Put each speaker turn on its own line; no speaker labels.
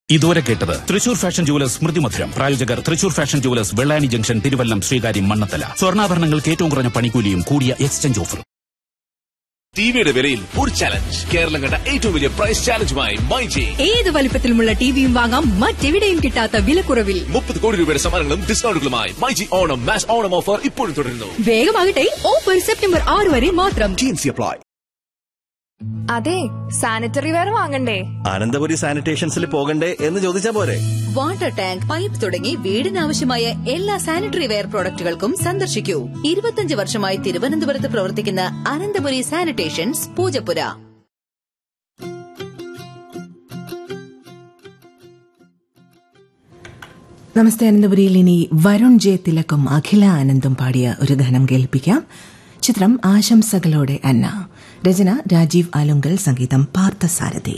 ഇതുവരെ കേട്ടത് Thrissur Fashion jewellers Smriti മധുരം പ്രായോജകർ Thrissur Fashion Jewellers Vellani junction Thiruvallam Sreekaryam Mannanthala സ്വർണ്ണാഭരണങ്ങൾക്ക് ഏറ്റവും കുറഞ്ഞ പണിക്കൂലിയും കൂടിയ എക്സ്ചേഞ്ച് ഓഫറും
ടിവിയുടെ വിലയിൽ ഒരു ചലഞ്ച് കേരളം കണ്ട ഏറ്റവും വലിയ പ്രൈസ് ചാലഞ്ചുമായി മൈജി
ഏത് വലിപ്പത്തിലുമുള്ള ടിവിയും വാങ്ങാം മറ്റെവിടെയും കിട്ടാത്ത വിലക്കുറവിൽ
മുപ്പത് കോടി രൂപയുടെ സമ്മാനങ്ങളും ഡിസ്കൗണ്ടുകളുമായി മൈജി ഓണം മാസ് ഓണം ഓഫർ ഇപ്പോഴും തുടരുന്നു
വേഗമാകട്ടെ ഓഫർ സെപ്റ്റംബർ ആറ് വരെ മാത്രം
ടി അപ്ലൈ
അതെ സാനിറ്ററി വെയർ വാങ്ങണ്ടേ
അനന്തപുരി സാനിറ്റേഷൻസിൽ പോകണ്ടേ എന്ന് ചോദിച്ചാ പോരെ
വാട്ടർ ടാങ്ക് പൈപ്പ് തുടങ്ങി വീടിനാവശ്യമായ എല്ലാ സാനിറ്ററി വെയർ പ്രോഡക്റ്റുകൾക്കും സന്ദർശിക്കൂ ഇരുപത്തിയഞ്ച് വർഷമായി തിരുവനന്തപുരത്ത് പ്രവർത്തിക്കുന്ന അനന്തപുരി സാനിറ്റേഷൻസ് പൂജപ്പുര
നമസ്തേ അനന്തപുരിയിൽ ഇനി വരുൺ ജെ തിലക്കും അഖില ആനന്ദും പാടിയ ഒരു ഗാനം കേൾപ്പിക്കാം ചിത്രം ആശംസകളോടെ അന്ന രചന രാജീവ് ആലുങ്കൽ സംഗീതം പാർത്ഥസാരഥി